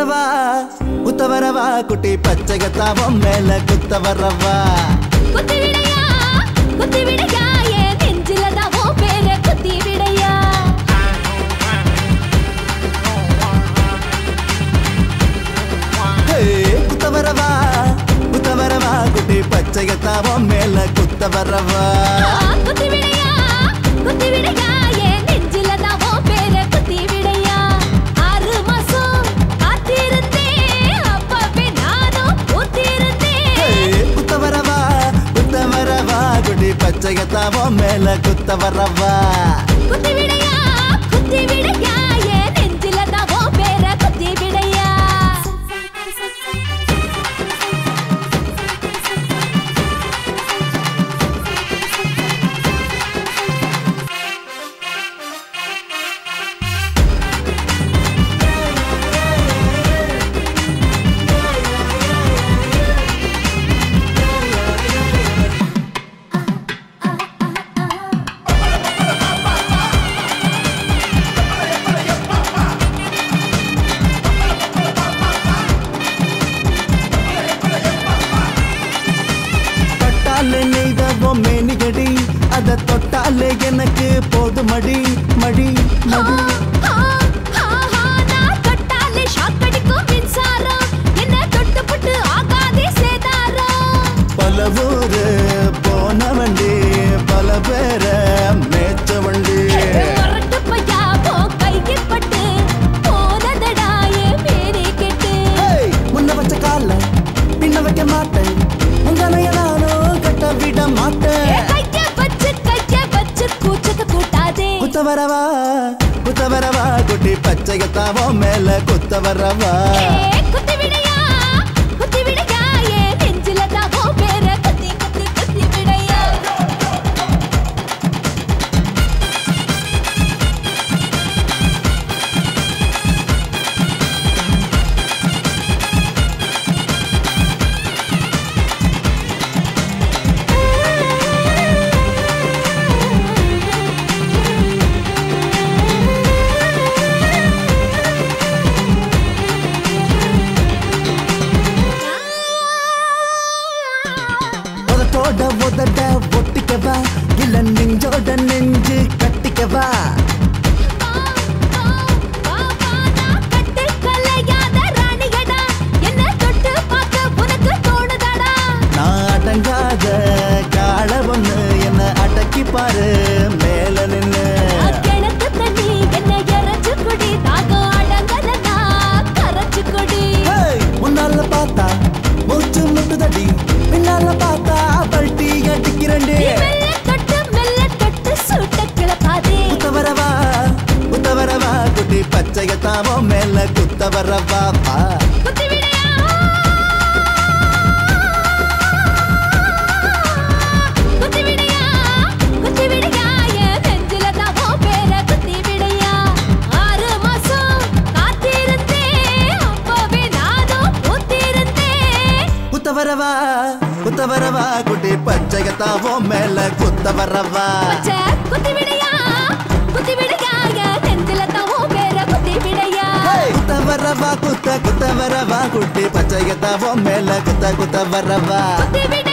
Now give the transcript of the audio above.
வரவா குத்த வரவா குட்டி பச்சைகத்தாவும் மேல குத்த வரவா குத்தி விடையா குத்தி விடையா என் நெஞ்சில தான் உன் பேரை குத்தி விடையா ஹே, குத்த வரவா குத்த வரவா குட்டி பச்சைகத்தாவும் மேல குத்த வரவா ஆ, குத்தி விடையா குத்தி விடையா என் நெஞ்சில தான் உன் பேரை குத்தி விடையா ஆறு மாசம் காத்திருந்தேன் அப்பவே நானும் ஹே, ஊத்திருந்தேன் குத்த வரவா குத்த வரவா குட்டி பச்சைகத்தாவும் மேல குத்த வரவா குத்தி விடையா குத்தி விடையா என் நெஞ்சில தான் உன் பேரை குத்தி விடையா தொட்டாலே நெய்தவோ மேனிகடி அத தொட்டாலே எனக்கு போதுமடி மடி மடி ஆ, ஆ, ஆ, நான் தொட்டாலே ஷாக் அடிக்கும் மின்சாரம். என்ன தொட்டுப்புட்டு ஆகாதே சேதாரம். பல ஊரு போன வண்டி பல பேர மேய்ச்ச வண்டி முரட்டு பையா, உன் கையில் பட்டு போனதடா என் பேரே கெட்டு. ஏய், முன்ன வச்ச கால பின்ன வைக்க மாட்டேன் உங்களைய நானும் கட்ட விட மாட்டேன் என் கைய வச்சு, கைய வச்சு கூச்சத்தை கூட்டாதே. குத்த வரவா குத்த வரவா குட்டி பச்சையத்தாவோ மேல குத்த வரவா ஏ, குத்தி விடையா, குத்தி விடையா, என் நெஞ்சில தான் உன் பேரை குத்தி, குத்தி, குத்தி விடையா. உதட்டோட உதட்ட ஒட்டிக்கவா இல்ல நெஞ்சோட நெஞ்சு கட்டிக்கவா வா, வா, வா, வா, நான் கட்டு கலையாத ராணியடா. என்னை தொட்டு பார்க்க உனக்கு தோணுதடா. நான் அடங்காத கால ஒண்ணு என்ன அடக்கி பாரு மேல நின்னு கிணத்து தண்ணி என்னை இறைச்சு குடி. தாகம் அடங்கலனா கரைச்சு குடி. ஏய், முன்னால பார்த்தா மூச்சு முட்டுதடி பின்னால பார்த்தா பல்ட்டி அடிக்கிறண்டி நீ மெல்ல தொட்டு, மெல்ல தொட்டு சூட்டை கிளப்பாதே. குத்த வரவா குத்த வரவா குட்டி பச்சையத்தாவோ மேல குத்த வரவா வா குத்தி விடையா. குத்தி விடையா, குத்தி விடையா, என் நெஞ்சில தான் உன் பேரை குத்தி விடையா. ஆறு மாசம் காத்திருந்தேன், அப்பவே நானும் ஊத்திருந்தேன். குத்த வரவா குத்த வரவா குட்டி பச்சையத்தாவோ மேல குத்த வரவா பச்சை குத்தி விடையா, குத்தி விடையா, என் நெஞ்சில தான் உன் பேரை குத்தி விடையா. ஏய், குத்த வரவா குத்த குத்த வரவா குட்டி பச்சையத்தாவோ மேல குத்த குத்த வரவா குத்தி விடையா